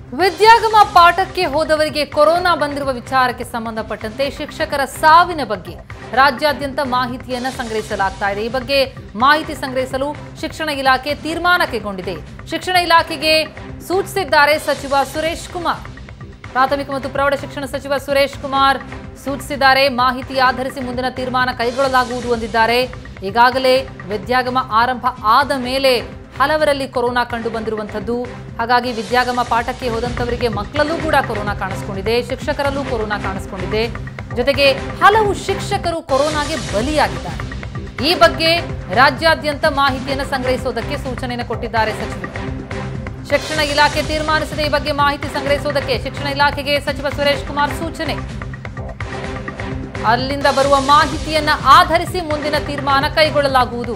ವಿದ್ಯಾಗಮ ಪಾಠಕ್ಕೆ ಹೋದವರಿಗೆ ಕೊರೋನಾ ಬಂದಿರುವ ವಿಚಾರಕ್ಕೆ ಸಂಬಂಧಪಟ್ಟಂತೆ ಶಿಕ್ಷಕರ ಸಾವಿನ ಬಗ್ಗೆ ರಾಜ್ಯಾದ್ಯಂತ ಮಾಹಿತಿಯನ್ನ ಸಂಗ್ರಹಿಸಲಾಗ್ತಾ ಇದೆ ಈ ಬಗ್ಗೆ ಮಾಹಿತಿ ಸಂಗ್ರಹಿಸಲು ಶಿಕ್ಷಣ ಇಲಾಖೆ ತೀರ್ಮಾನ ಕೈಗೊಂಡಿದೆ ಶಿಕ್ಷಣ ಇಲಾಖೆಗೆ ಸೂಚಿಸಿದ್ದಾರೆ ಸಚಿವ ಸುರೇಶ್ ಕುಮಾರ್ ಪ್ರಾಥಮಿಕ ಮತ್ತು ಪ್ರೌಢ ಶಿಕ್ಷಣ ಸಚಿವ ಸುರೇಶ್ ಕುಮಾರ್ ಸೂಚಿಸಿದ್ದಾರೆ ಮಾಹಿತಿ ಆಧರಿಸಿ ಮುಂದಿನ ತೀರ್ಮಾನ ಕೈಗೊಳ್ಳಲಾಗುವುದು ಎಂದಿದ್ದಾರೆ ಈಗಾಗಲೇ ವಿದ್ಯಾಗಮ ಆರಂಭ ಆದ ಮೇಲೆ ಹಲವರಲ್ಲಿ ಕೊರೋನಾ ಕಂಡು ಬಂದಿರುವಂಥದ್ದು ಹಾಗಾಗಿ ವಿದ್ಯಾಗಮ ಪಾಠಕ್ಕೆ ಹೋದಂಥವರಿಗೆ ಮಕ್ಕಳಲ್ಲೂ ಕೂಡ ಕೊರೋನಾ ಕಾಣಿಸ್ಕೊಂಡಿದೆ ಶಿಕ್ಷಕರಲ್ಲೂ ಕೊರೋನಾ ಕಾಣಿಸ್ಕೊಂಡಿದೆ ಜೊತೆಗೆ ಹಲವು ಶಿಕ್ಷಕರು ಕೊರೋನಾಗೆ ಬಲಿಯಾಗಿದ್ದಾರೆ ಈ ಬಗ್ಗೆ ರಾಜ್ಯಾದ್ಯಂತ ಮಾಹಿತಿಯನ್ನು ಸಂಗ್ರಹಿಸೋದಕ್ಕೆ ಸೂಚನೆಯನ್ನು ಕೊಟ್ಟಿದ್ದಾರೆ ಸಚಿವರು ಶಿಕ್ಷಣ ಇಲಾಖೆ ತೀರ್ಮಾನಿಸಿದೆ ಈ ಬಗ್ಗೆ ಮಾಹಿತಿ ಸಂಗ್ರಹಿಸುವುದಕ್ಕೆ ಶಿಕ್ಷಣ ಇಲಾಖೆಗೆ ಸಚಿವ ಸುರೇಶ್ ಕುಮಾರ್ ಸೂಚನೆ ಅಲ್ಲಿಂದ ಬರುವ ಮಾಹಿತಿಯನ್ನ ಆಧರಿಸಿ ಮುಂದಿನ ತೀರ್ಮಾನ ಕೈಗೊಳ್ಳಲಾಗುವುದು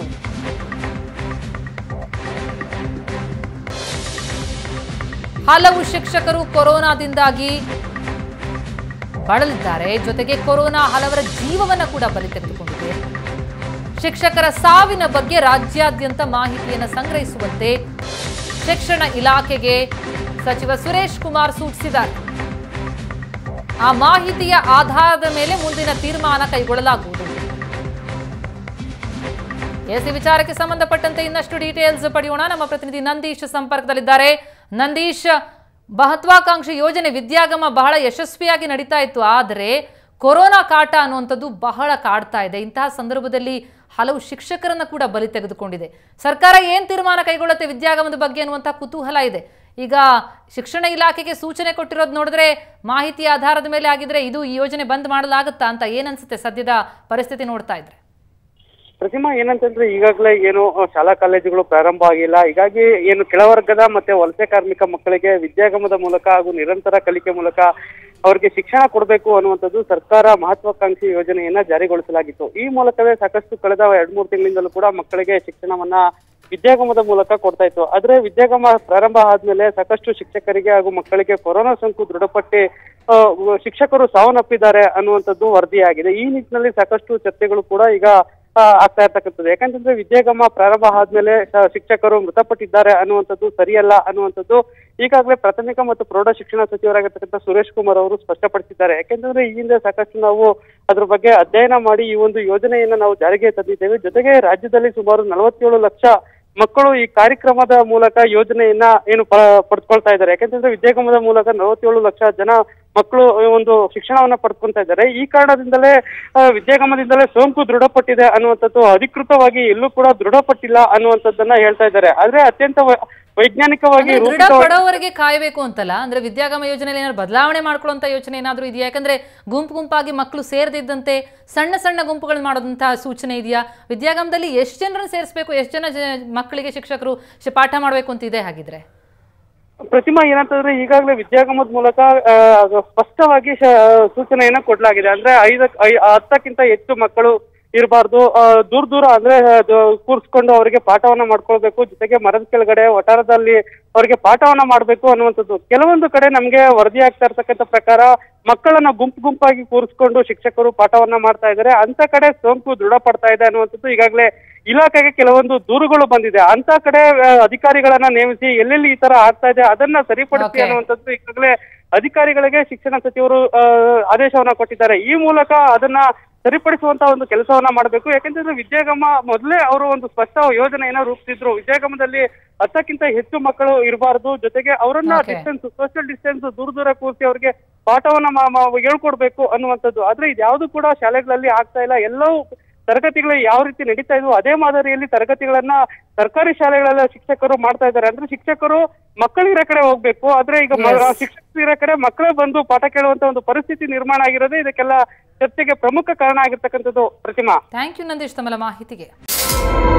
ಹಲವು ಶಿಕ್ಷಕರು ಕೊರೋನಾದಿಂದಾಗಿ ಬಳಲಿದ್ದಾರೆ ಜೊತೆಗೆ ಕೊರೋನಾ ಹಲವರ ಜೀವವನ್ನ ಕೂಡ ಬಲಿ ತೆಗೆದುಕೊಂಡಿದೆ ಶಿಕ್ಷಕರ ಸಾವಿನ ಬಗ್ಗೆ ರಾಜ್ಯಾದ್ಯಂತ ಮಾಹಿತಿಯನ್ನು ಸಂಗ್ರಹಿಸುವಂತೆ ಶಿಕ್ಷಣ ಇಲಾಖೆಗೆ ಸಚಿವ ಸುರೇಶ್ ಕುಮಾರ್ ಸೂಚಿಸಿದ್ದಾರೆ ಆ ಮಾಹಿತಿಯ ಆಧಾರದ ಮೇಲೆ ಮುಂದಿನ ತೀರ್ಮಾನ ಕೈಗೊಳ್ಳಲಾಗುವುದು ಎಸ್ ಈ ವಿಚಾರಕ್ಕೆ ಸಂಬಂಧಪಟ್ಟಂತೆ ಇನ್ನಷ್ಟು ಡೀಟೇಲ್ಸ್ ಪಡೆಯೋಣ ನಮ್ಮ ಪ್ರತಿನಿಧಿ ನಂದೀಶ್ ಸಂಪರ್ಕದಲ್ಲಿದ್ದಾರೆ ನಂದೀಶ್ ಮಹತ್ವಾಕಾಂಕ್ಷಿ ಯೋಜನೆ ವಿದ್ಯಾಗಮ ಬಹಳ ಯಶಸ್ವಿಯಾಗಿ ನಡೀತಾ ಇತ್ತು ಆದರೆ ಕೊರೋನಾ ಕಾಟ ಅನ್ನುವಂಥದ್ದು ಬಹಳ ಕಾಡ್ತಾ ಇದೆ ಇಂತಹ ಸಂದರ್ಭದಲ್ಲಿ ಹಲವು ಶಿಕ್ಷಕರನ್ನ ಕೂಡ ಬಲಿ ತೆಗೆದುಕೊಂಡಿದೆ ಸರ್ಕಾರ ಏನ್ ತೀರ್ಮಾನ ಕೈಗೊಳ್ಳುತ್ತೆ ವಿದ್ಯಾಗಮದ ಬಗ್ಗೆ ಅನ್ನುವಂಥ ಕುತೂಹಲ ಇದೆ ಈಗ ಶಿಕ್ಷಣ ಇಲಾಖೆಗೆ ಸೂಚನೆ ಕೊಟ್ಟಿರೋದು ನೋಡಿದ್ರೆ ಮಾಹಿತಿ ಆಧಾರದ ಮೇಲೆ ಆಗಿದ್ರೆ ಇದು ಈ ಯೋಜನೆ ಬಂದ್ ಮಾಡಲಾಗುತ್ತಾ ಅಂತ ಏನನ್ಸುತ್ತೆ ಸದ್ಯದ ಪರಿಸ್ಥಿತಿ ನೋಡ್ತಾ ಇದ್ರೆ ಪ್ರತಿಮಾ ಏನಂತಂದ್ರೆ ಈಗಾಗಲೇ ಏನು ಅಹ್, ಶಾಲಾ ಕಾಲೇಜುಗಳು ಪ್ರಾರಂಭ ಆಗಿಲ್ಲ ಹೀಗಾಗಿ ಏನು ಕೆಳವರ್ಗದ ಮತ್ತೆ ವಲಸೆ ಕಾರ್ಮಿಕ ಮಕ್ಕಳಿಗೆ ವಿದ್ಯಾಗಮದ ಮೂಲಕ ಹಾಗೂ ನಿರಂತರ ಕಲಿಕೆ ಮೂಲಕ ಅವರಿಗೆ ಶಿಕ್ಷಣ ಕೊಡಬೇಕು ಅನ್ನುವಂಥದ್ದು ಸರ್ಕಾರ ಮಹತ್ವಾಕಾಂಕ್ಷಿ ಯೋಜನೆಯನ್ನ ಜಾರಿಗೊಳಿಸಲಾಗಿತ್ತು ಈ ಮೂಲಕವೇ ಸಾಕಷ್ಟು ಕಳೆದ ಎರಡ್ ಮೂರು ತಿಂಗಳಿಂದಲೂ ಕೂಡ ಮಕ್ಕಳಿಗೆ ಶಿಕ್ಷಣವನ್ನ ವಿದ್ಯಾಗಮದ ಮೂಲಕ ಕೊಡ್ತಾ ಇತ್ತು ಆದ್ರೆ ವಿದ್ಯಾಗಮ ಪ್ರಾರಂಭ ಆದ್ಮೇಲೆ ಸಾಕಷ್ಟು ಶಿಕ್ಷಕರಿಗೆ ಹಾಗೂ ಮಕ್ಕಳಿಗೆ ಕೊರೋನಾ ಸೋಂಕು ದೃಢಪಟ್ಟಿ ಆ, ಶಿಕ್ಷಕರು ಸಾವನ್ನಪ್ಪಿದ್ದಾರೆ ಅನ್ನುವಂಥದ್ದು ವರದಿಯಾಗಿದೆ ಈ ನಿಟ್ಟಿನಲ್ಲಿ ಸಾಕಷ್ಟು ಚರ್ಚೆಗಳು ಕೂಡ ಈಗ ಆ, ಆಗ್ತಾ ಇರ್ತಕ್ಕಂಥದ್ದು ಯಾಕಂತಂದ್ರೆ ವಿದ್ಯಾಗಮ ಪ್ರಾರಂಭ ಆದ್ಮೇಲೆ ಶ- ಶಿಕ್ಷಕರು ಮೃತಪಟ್ಟಿದ್ದಾರೆ ಅನ್ನುವಂಥದ್ದು ಸರಿಯಲ್ಲ ಅನ್ನುವಂಥದ್ದು ಈಗಾಗಲೇ ಪ್ರಾಥಮಿಕ ಮತ್ತು ಪ್ರೌಢ ಶಿಕ್ಷಣ ಸಚಿವರಾಗಿರ್ತಕ್ಕಂಥ ಸುರೇಶ್ ಕುಮಾರ್ ಅವರು ಸ್ಪಷ್ಟಪಡಿಸಿದ್ದಾರೆ ಯಾಕೆಂತಂದ್ರೆ ಈ ಹಿಂದೆ ಸಾಕಷ್ಟು ನಾವು ಅದ್ರ ಬಗ್ಗೆ ಅಧ್ಯಯನ ಮಾಡಿ ಈ ಒಂದು ಯೋಜನೆಯನ್ನ ನಾವು ಜಾರಿಗೆ ತಂದಿದ್ದೇವೆ ಜೊತೆಗೆ ರಾಜ್ಯದಲ್ಲಿ ಸುಮಾರು ನಲವತ್ತೇಳು ಲಕ್ಷ ಮಕ್ಕಳು ಈ ಕಾರ್ಯಕ್ರಮದ ಮೂಲಕ ಯೋಜನೆಯನ್ನ ಏನು ಪ- ಪಡ್ಕೊಳ್ತಾ ಇದ್ದಾರೆ ಯಾಕಂತಂದ್ರೆ ವಿದ್ಯಾಗಮದ ಮೂಲಕ ನಲವತ್ತೇಳು ಲಕ್ಷ ಜನ ಮಕ್ಕಳು ಒಂದು ಶಿಕ್ಷಣವನ್ನ ಪಡ್ಕೊಂತ ಇದ್ದಾರೆ ಈ ಕಾರಣದಿಂದಲೇ ಆ, ವಿದ್ಯಾಗಮದಿಂದಲೇ ಸೋಂಕು ದೃಢಪಟ್ಟಿದೆ ಅನ್ನುವಂಥದ್ದು ಅಧಿಕೃತವಾಗಿ ಎಲ್ಲೂ ಕೂಡ ದೃಢಪಟ್ಟಿಲ್ಲ ಅನ್ನುವಂಥದ್ದನ್ನ ಹೇಳ್ತಾ ಇದ್ದಾರೆ ಆದ್ರೆ ಅತ್ಯಂತ ವೈ- ವೈಜ್ಞಾನಿಕವಾಗಿ ಅಂದ್ರೆ ದೃಢ ರೂಪಿತವಾಗಿ ಪಡೋವರೆಗೆ ಕಾಯಬೇಕು ಅಂತಲ್ಲ ಅಂದ್ರೆ ವಿದ್ಯಾಗಮ ಯೋಜನೆಯಲ್ಲಿ ಏನಾದ್ರು ಬದಲಾವಣೆ ಮಾಡ್ಕೊಳ್ಳುವಂತ ಯೋಚನೆ ಏನಾದ್ರೂ ಇದೆಯಾ ಯಾಕಂದ್ರೆ ಗುಂಪು ಗುಂಪಾಗಿ ಮಕ್ಕಳು ಸೇರದಿದ್ದಂತೆ ಸಣ್ಣ ಸಣ್ಣ ಗುಂಪುಗಳು ಮಾಡೋದಂತಹ ಸೂಚನೆ ಇದೆಯಾ ವಿದ್ಯಾಗಮದಲ್ಲಿ ಎಷ್ಟು ಜನರನ್ನು ಸೇರಿಸಬೇಕು ಎಷ್ಟು ಜನ ಜ- ಮಕ್ಕಳಿಗೆ ಶಿಕ್ಷಕರು ಶಿ- ಪಾಠ ಮಾಡಬೇಕು ಅಂತ ಇದೆ ಹಾಗಿದ್ರೆ ಪ್ರತಿಮಾ ಏನಂತಂದ್ರೆ ಈಗಾಗಲೇ ವಿದ್ಯಾಗಮದ ಮೂಲಕ ಆ, ಅದು ಸ್ಪಷ್ಟವಾಗಿ ಶ- ಸೂಚನೆಯನ್ನ ಕೊಡ್ಲಾಗಿದೆ ಅಂದ್ರೆ ಐದಕ್ ಐ ಹತ್ತಕ್ಕಿಂತ ಹೆಚ್ಚು ಮಕ್ಕಳು ಇರಬಾರ್ದು ದೂರ ದೂರ ಅಂದ್ರೆ ಅದು ಕೂರ್ಸ್ಕೊಂಡು ಅವರಿಗೆ ಪಾಠವನ್ನ ಮಾಡ್ಕೊಳ್ಬೇಕು ಜೊತೆಗೆ ಮರದ ಕೆಳಗಡೆ ವಟಾರದಲ್ಲಿ ಅವರಿಗೆ ಪಾಠವನ್ನ ಮಾಡ್ಬೇಕು ಅನ್ನುವಂಥದ್ದು ಕೆಲವೊಂದು ಕಡೆ ನಮ್ಗೆ ವರದಿ ಆಗ್ತಾ ಇರ್ತಕ್ಕಂಥ ಪ್ರಕಾರ ಮಕ್ಕಳನ್ನ ಗುಂಪು ಗುಂಪಾಗಿ ಕೂರಿಸ್ಕೊಂಡು ಶಿಕ್ಷಕರು ಪಾಠವನ್ನ ಮಾಡ್ತಾ ಇದ್ದಾರೆ ಅಂತ ಕಡೆ ಸೋಂಕು ದೃಢಪಡ್ತಾ ಇದೆ ಅನ್ನುವಂಥದ್ದು ಈಗಾಗಲೇ ಇಲಾಖೆಗೆ ಕೆಲವೊಂದು ದೂರುಗಳು ಬಂದಿದೆ ಅಂತ ಕಡೆ ಆ, ಅಧಿಕಾರಿಗಳನ್ನ ನೇಮಿಸಿ ಎಲ್ಲೆಲ್ಲಿ ಈ ತರ ಆಗ್ತಾ ಇದೆ ಅದನ್ನ ಸರಿಪಡಿಸಿ Okay. ಅನ್ನುವಂಥದ್ದು ಈಗಾಗಲೇ ಅಧಿಕಾರಿಗಳಿಗೆ ಶಿಕ್ಷಣ ಸಚಿವರು ಆ, ಆದೇಶವನ್ನ ಕೊಟ್ಟಿದ್ದಾರೆ ಈ ಮೂಲಕ ಅದನ್ನ ಸರಿಪಡಿಸುವಂತ ಒಂದು ಕೆಲಸವನ್ನ ಮಾಡಬೇಕು ಯಾಕೆಂತಂದ್ರೆ ವಿದ್ಯಾಗಮ ಮೊದಲೇ ಅವರು ಒಂದು ಸ್ಪಷ್ಟ ಯೋಜನೆಯನ್ನ ರೂಪಿಸಿದ್ರು ವಿದ್ಯಾಗಮದಲ್ಲಿ ಹತ್ತಕ್ಕಿಂತ ಹೆಚ್ಚು ಮಕ್ಕಳು ಇರಬಾರ್ದು ಜೊತೆಗೆ ಅವರನ್ನ Okay. ಡಿಸ್ಟೆನ್ಸ್ ಸೋಷಿಯಲ್ ಡಿಸ್ಟೆನ್ಸ್ ದೂರ ದೂರ ಕೂರಿಸಿ ಅವರಿಗೆ ಪಾಠವನ್ನ ಮ- ಮ- ಹೇಳ್ಕೊಡ್ಬೇಕು ಅನ್ನುವಂಥದ್ದು ಆದ್ರೆ ಇದ್ಯಾವುದು ಕೂಡ ಶಾಲೆಗಳಲ್ಲಿ ಆಗ್ತಾ ಇಲ್ಲ ಎಲ್ಲವೂ ತರಗತಿಗಳು ಯಾವ ರೀತಿ ನಡೀತಾ ಇದ್ವು ಅದೇ ಮಾದರಿಯಲ್ಲಿ ತರಗತಿಗಳನ್ನ ಸರ್ಕಾರಿ ಶಾಲೆಗಳೆಲ್ಲ ಶಿಕ್ಷಕರು ಮಾಡ್ತಾ ಇದ್ದಾರೆ ಅಂದ್ರೆ ಶಿಕ್ಷಕರು ಮಕ್ಕಳಿರೋ ಕಡೆ ಹೋಗ್ಬೇಕು ಆದ್ರೆ ಈಗ ಮ- Yes. ಶಿಕ್ಷಕರಿರೋ ಕಡೆ ಮಕ್ಕಳೇ ಬಂದು ಪಾಠ ಕೇಳುವಂತ ಒಂದು ಪರಿಸ್ಥಿತಿ ನಿರ್ಮಾಣ ಆಗಿರೋದೇ ಇದಕ್ಕೆಲ್ಲ ಚರ್ಚೆಗೆ ಪ್ರಮುಖ ಕಾರಣ ಆಗಿರ್ತಕ್ಕಂಥದ್ದು ಪ್ರತಿಮಾ ಥ್ಯಾಂಕ್ ಯು ನಂದೀಶ್ ತಮ್ಮ ಮಾಹಿತಿಗೆ